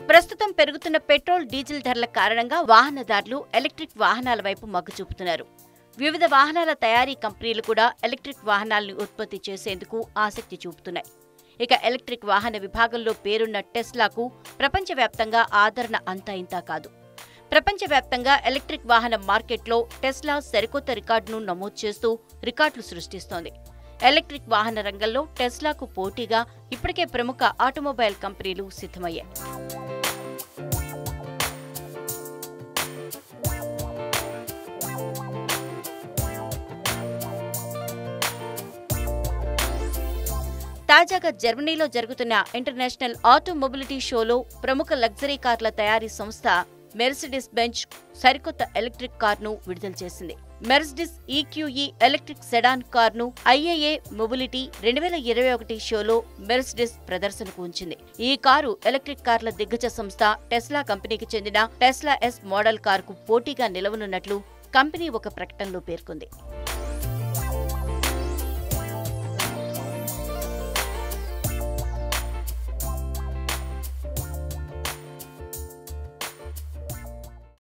ప్రస్తుతం పెరుగుతున్న petrol diesel ధరల కారణంగా వాహనదారులు ఎలక్ట్రిక్ వాహనాల వైపు మొగ్గు చూపుతున్నారు వివిధ వాహనాల తయారీ కంపెనీలు కూడా ఎలక్ట్రిక్ వాహనాలను ఉత్పత్తి చేసేందుకు ఆసక్తి చూపుతున్నాయి ఇక ఎలక్ట్రిక్ వాహన విభాగంలో పేరున్న టెస్లాకు ప్రపంచవ్యాప్తంగా ఆదరణ అంతా ఇంతా కాదు ప్రపంచవ్యాప్తంగా ఎలక్ట్రిక్ వాహన మార్కెట్లో టెస్లా సరికొత్త రికార్డును నమోదు చేస్తూ రికార్డులు సృష్టిస్తోంది ఎలక్ట్రిక్ వాహన రంగంలో టెస్లాకు పోటీగా ఇప్పటికే ప్రముఖ ఆటోమొబైల్ కంపెనీలు సిద్ధమయ్యాయి తాజాగా జర్మనీలో జరుగుతున్న ఇంటర్నేషనల్ ఆటో మొబిలిటీ షోలో ప్రముఖ లగ్జరీ కార్ల తయారీ సంస్థ మెర్సిడిస్ బెంచ్ సరికొత్త ఎలక్ట్రిక్ కార్ను విడుదల చేసింది మెర్సిడిస్ ఈక్యూఈ ఎలక్ట్రిక్ సెడాన్ కార్ను ఐఏఏ మొబిలిటీ రెండు వేల ఇరవై ఒకటి షోలో మెర్సిడిస్ ప్రదర్శనకు ఉంచింది ఈ కారు ఎలక్ట్రిక్ కార్ల దిగ్గజ సంస్థ టెస్లా కంపెనీకి చెందిన టెస్లా ఎస్ మోడల్ కారుకు పోటీగా నిలవనున్నట్లు కంపెనీ ఒక ప్రకటనలో పేర్కొంది